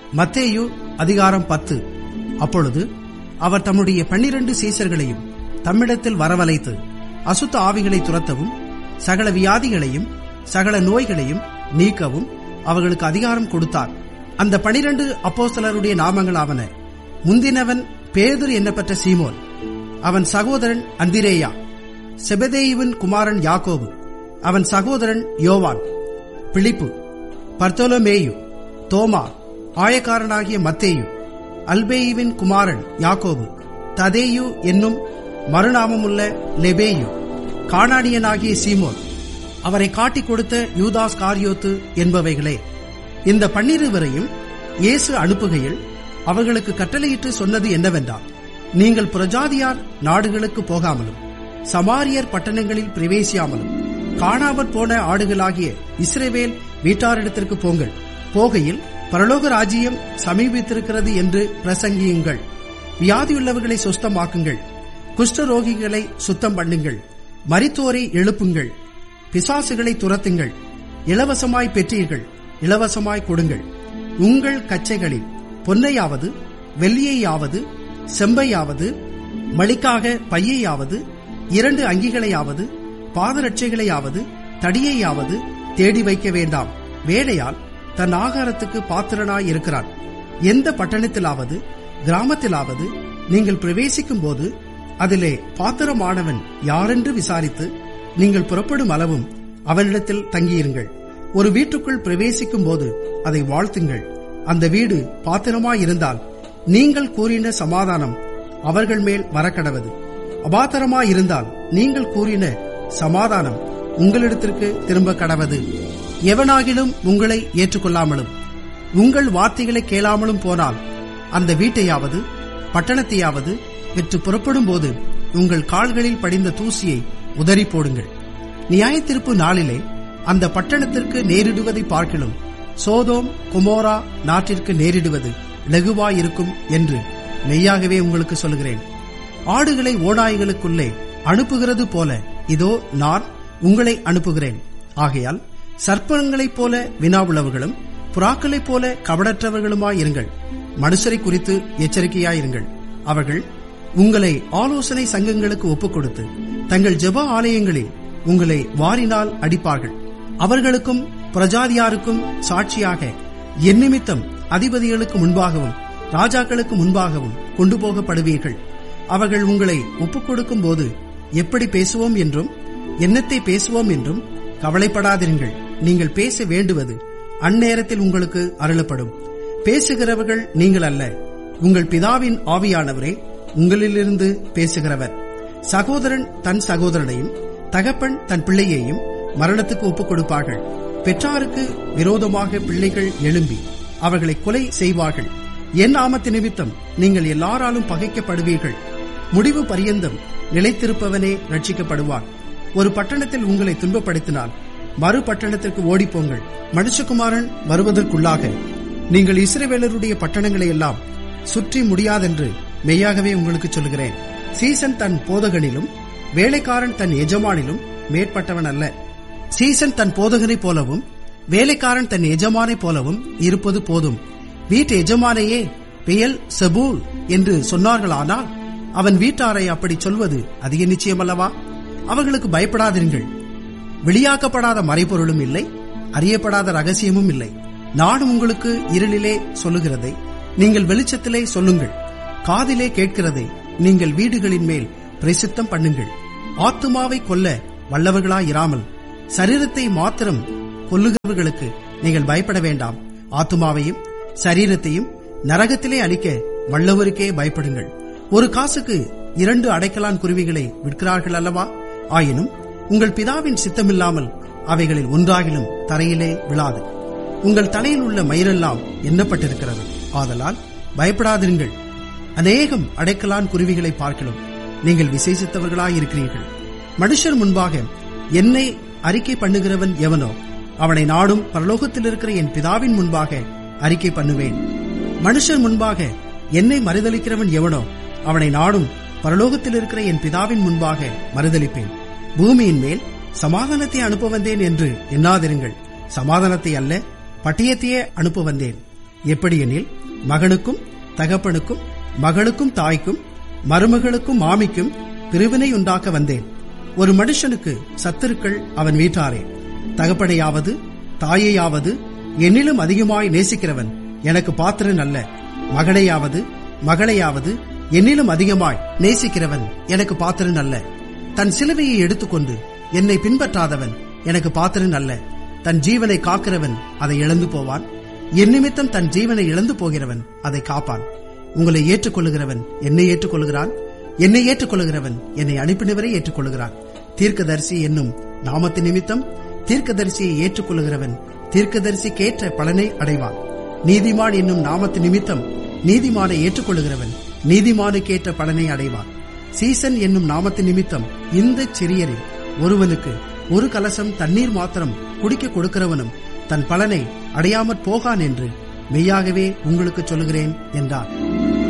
மத்தேயு அதிகாரம் பத்து அப்பொழுது அவர் தம்முடைய பன்னிரண்டு சீசர்களையும் தம்மிடத்தில் வரவழைத்து அசுத்த ஆவிகளை துரத்தவும் சகல வியாதிகளையும் சகல நோய்களையும் நீக்கவும் அவர்களுக்கு அதிகாரம் கொடுத்தார் அந்த பனிரண்டு அப்போஸ்தலருடைய நாமங்களாவன முந்தினவன் பேதுரு என்னப்பட்ட சீமோன் அவன் சகோதரன் அந்திரேயா செபதேயுவின் குமாரன் யாக்கோபு அவன் சகோதரன் யோவான் பிலிப்பு பர்தோலமேயு தோமா ஆயக்காரனாகிய மத்தேயு அல்பேயுவின் குமாரன் யாக்கோபு ததேயு என்னும் மறுநாமமுள்ள லெபேயு கானானியனாகிய சீமோன் அவரை காட்டிக் கொடுத்த யூதாஸ் காரியோத்து என்பவைகளே இந்த பன்னிருவரையும் இயேசு அனுப்புகையில் அவர்களுக்கு கட்டளையிட்டு சொன்னது என்னவென்றால் நீங்கள் புரஜாதியார் நாடுகளுக்கு போகாமலும் சமாரியர் பட்டணங்களில் பிரவேசியாமலும் காணாமற் போன ஆடுகளாகிய இஸ்ரேவேல் வீட்டாரிடத்திற்கு போங்கள் போகையில் பரலோக ராஜ்யம் சமீபித்திருக்கிறது என்று பிரசங்கியுங்கள் வியாதியுள்ளவர்களை சுஸ்தமாக்குங்கள் குஷ்டரோகிகளை சுத்தம் பண்ணுங்கள் மரித்தோரை எழுப்புங்கள் பிசாசுகளை துரத்துங்கள் இலவசமாய் பெற்றீர்கள் இலவசமாய் கொடுங்கள் உங்கள் கச்சைகளில் பொன்னையாவது வெள்ளியையாவது செம்பையாவது மளிக்காக பையையாவது இரண்டு அங்கிகளையாவது பாதரட்சைகளையாவது தடியையாவது தேடி வைக்க வேண்டாம் வேலையால் தன் ஆகாரத்துக்கு பாத்திரனாய் இருக்கிறான் எந்த பட்டணத்திலாவது கிராமத்திலாவது நீங்கள் பிரவேசிக்கும் போது அதிலே பாத்திரமானவன் யாரென்று விசாரித்து நீங்கள் புறப்படும் அளவும் அவனிடத்தில் தங்கியிருங்கள் ஒரு வீட்டுக்குள் பிரவேசிக்கும் போது அதை வாழ்த்துங்கள் அந்த வீடு பாத்திரமாயிருந்தால் நீங்கள் கூறின சமாதானம் அவர்கள் மேல் வரக்கடவது அபாத்திரமாயிருந்தால் நீங்கள் கூறின சமாதானம் உங்களிடத்திற்கு திரும்ப கடவது எவனாகிலும் உங்களை ஏற்றுக்கொள்ளாமலும் உங்கள் வார்த்தைகளை கேளாமலும் போனால் அந்த வீட்டையாவது பட்டணத்தையாவது விற்று புறப்படும் போது உங்கள் கால்களில் படிந்த தூசியை உதறி போடுங்கள் நியாயத்திருப்பு நாளிலே அந்த பட்டணத்திற்கு நேரிடுவதை பார்க்கிலும் சோதோம் குமோரா நாட்டிற்கு நேரிடுவது லகுவாயிருக்கும் என்று மெய்யாகவே உங்களுக்கு சொல்கிறேன் ஆடுகளை ஓநாய்களுக்குள்ளே அனுப்புகிறது போல இதோ நான் உங்களை அனுப்புகிறேன் ஆகையால் சர்ப்பங்களைப் போல வினாவுள்ளவர்களும் புறாக்களைப் போல கபடற்றவர்களுமாயிருங்கள் மனுஷரை குறித்து எச்சரிக்கையாயிருங்கள் அவர்கள் உங்களை ஆலோசனை சங்கங்களுக்கு ஒப்புக் கொடுத்து தங்கள் ஜெப ஆலயங்களில் உங்களை வாரினால் அடிப்பார்கள் அவர்களுக்கும் பிரஜாதியாருக்கும் சாட்சியாக என் நிமித்தம் அதிபதிகளுக்கு முன்பாகவும் ராஜாக்களுக்கு முன்பாகவும் கொண்டு போகப்படுவீர்கள் அவர்கள் உங்களை ஒப்புக் கொடுக்கும் போது எப்படி பேசுவோம் என்றும் என்னத்தை பேசுவோம் என்றும் கவலைப்படாதிருங்கள் நீங்கள் பேச வேண்டுவது அந்நேரத்தில் உங்களுக்கு அருளப்படும் பேசுகிறவர்கள் நீங்கள் அல்ல உங்கள் பிதாவின் ஆவியானவரே உங்களிலிருந்து பேசுகிறவர் சகோதரன் தன் சகோதரனையும் தகப்பன் தன் பிள்ளையையும் மரணத்துக்கு ஒப்புக் கொடுப்பார்கள் பெற்றாருக்கு விரோதமாக பிள்ளைகள் எழும்பி அவர்களை கொலை செய்வார்கள் என் நாமத்து நிமித்தம் நீங்கள் எல்லாராலும் பகைக்கப்படுவீர்கள் முடிவு பரியந்தம் நிலைத்திருப்பவனே ரட்சிக்கப்படுவார் ஒரு பட்டணத்தில் உங்களை துன்பப்படுத்தினால் மறு பட்டணத்திற்கு ஓடிப்போங்கள் மனுஷகுமாரன் வருவதற்குள்ளாக நீங்கள் இஸ்ரவேலருடைய பட்டணங்களை எல்லாம் சுற்றி முடியாதென்று மெய்யாகவே உங்களுக்கு சொல்கிறேன் சீசன் தன் போதகனிலும் வேலைக்காரன் தன் எஜமானிலும் மேற்பட்டவன் அல்ல சீசன் தன் போதகனைப் போலவும் வேலைக்காரன் தன் எஜமானைப் போலவும் இருப்பது போதும் வீட்டு எஜமானையே பெயல் செபூல் என்று சொன்னார்களானால் அவன் வீட்டாரை அப்படி சொல்வது அதிக நிச்சயமல்லவா அவர்களுக்கு பயப்படாதிருங்கள் வெளியாக்கப்படாத மறைபொருளும் இல்லை அறியப்படாத ரகசியமும் இல்லை நானும் உங்களுக்கு இருளிலே சொல்லுகிறதை நீங்கள் வெளிச்சத்திலே சொல்லுங்கள் காதிலே கேட்கிறதை நீங்கள் வீடுகளின் மேல் பிரசித்தம் பண்ணுங்கள் ஆத்துமாவை கொல்ல வல்லவர்களாயிராமல் சரீரத்தை மாத்திரம் கொல்லுகிறவர்களுக்கு நீங்கள் பயப்பட வேண்டாம் ஆத்துமாவையும் சரீரத்தையும் நரகத்திலே அழிக்க வல்லவருக்கே பயப்படுங்கள் ஒரு காசுக்கு இரண்டு அடைக்கலான் குருவிகளை விற்கிறார்கள் அல்லவா ஆயினும் உங்கள் பிதாவின் சித்தமில்லாமல் அவைகளில் ஒன்றாகிலும் தரையிலே விழாது உங்கள் தலையில் உள்ள மயிரெல்லாம் எண்ணப்பட்டிருக்கிறது ஆதலால் பயப்படாதிருங்கள் அநேகம் அடைக்கலான் குருவிகளை பார்க்கலாம் நீங்கள் விசேஷித்தவர்களாயிருக்கிறீர்கள் மனுஷர் முன்பாக என்னை அறிக்கை பண்ணுகிறவன் எவனோ அவனை நாடும் பரலோகத்தில் இருக்கிற என் பிதாவின் முன்பாக அறிக்கை பண்ணுவேன் மனுஷர் முன்பாக என்னை மறுதளிக்கிறவன் எவனோ அவனை நாடும் பரலோகத்தில் இருக்கிற என் பிதாவின் முன்பாக மறுதளிப்பேன் பூமியின் மேல் சமாதானத்தை அனுப்ப வந்தேன் என்று எண்ணாதிருங்கள் சமாதானத்தை அல்ல பட்டியத்தையே அனுப்ப வந்தேன் எப்படியெனில் மகனுக்கும் தகப்பனுக்கும் மகளுக்கும் தாய்க்கும் மருமகளுக்கும் மாமிக்கும் பிரிவினை உண்டாக்க வந்தேன் ஒரு மனுஷனுக்கு சத்துருக்கள் அவன் வீட்டாரே தகப்பனையாவது தாயையாவது என்னிலும் அதிகமாய் நேசிக்கிறவன் எனக்கு பாத்திரன் அல்ல மகனையாவது மகளையாவது என்னிலும் அதிகமாய் நேசிக்கிறவன் எனக்கு பாத்திரன் அல்ல தன் சிலுவையை எடுத்துக்கொண்டு என்னை பின்பற்றாதவன் எனக்கு பாத்திரன் அல்ல தன் ஜீவனை காக்கிறவன் அதை இழந்து போவான் என் நிமித்தம் தன் ஜீவனை இழந்து போகிறவன் அதை காப்பான் உங்களை ஏற்றுக்கொள்ளுகிறவன் என்னை ஏற்றுக்கொள்கிறான் என்னை ஏற்றுக்கொள்ளுகிறவன் என்னை அனுப்பினவரை ஏற்றுக்கொள்கிறான் தீர்க்கதரிசி என்னும் நாமத்து நிமித்தம் தீர்க்கதரிசியை ஏற்றுக்கொள்ளுகிறவன் தீர்க்கதரிசிக்கேற்ற பலனை அடைவான் நீதிமான் என்னும் நாமத்து நிமித்தம் நீதிமானை ஏற்றுக்கொள்ளுகிறவன் நீதிமானுக்கேற்ற பலனை அடைவான் சீசன் என்னும் நாமத்து நிமித்தம் இந்த சிறியரில் ஒருவனுக்கு ஒரு கலசம் தண்ணீர் மாத்திரம் குடிக்க கொடுக்கிறவனும் தன் பலனை அடையாமற் போகான் என்று மெய்யாகவே உங்களுக்கு சொல்லுகிறேன் என்றார்